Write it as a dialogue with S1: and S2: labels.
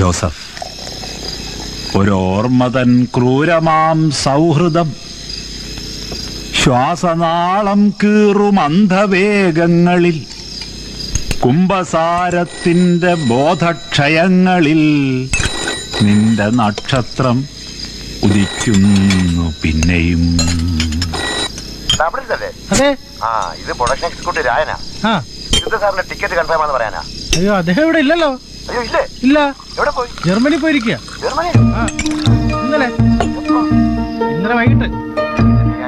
S1: Joseph ഒരോർമ്മതൻ ക്രൂരമാം സൗഹൃദം ശ്വാസനാളം കീറും അന്ധവേഗങ്ങളിൽ കുംഭസാരത്തിന്റെ ബോധക്ഷയങ്ങളിൽ നിന്റെ നക്ഷത്രം ഉദിക്കുന്നു പിന്നെയും
S2: ഡബിളിതല്ലേ
S3: അതെ
S2: ആ ഇത് പ്രൊഡക്ഷൻ എക്സിക്യൂട്ടീവ് രായനാ
S3: ആ
S2: സിദ്ധു സാറിന്റെ ടിക്കറ്റ് കൺഫേം ആണെന്ന് പറയാനാ
S3: അയ്യോ അദ്ദേഹം ഇവിടെ ഇല്ലല്ലോ
S2: അയ്യോ ഇല്ലേ
S3: ഇല്ല
S2: എവിടെ പോയി
S3: ജർമ്മനി പോയിരിക്കുക
S2: ജർമ്മനി
S3: ആ ഇന്നലെ ഇന്നലെ വൈകിട്ട്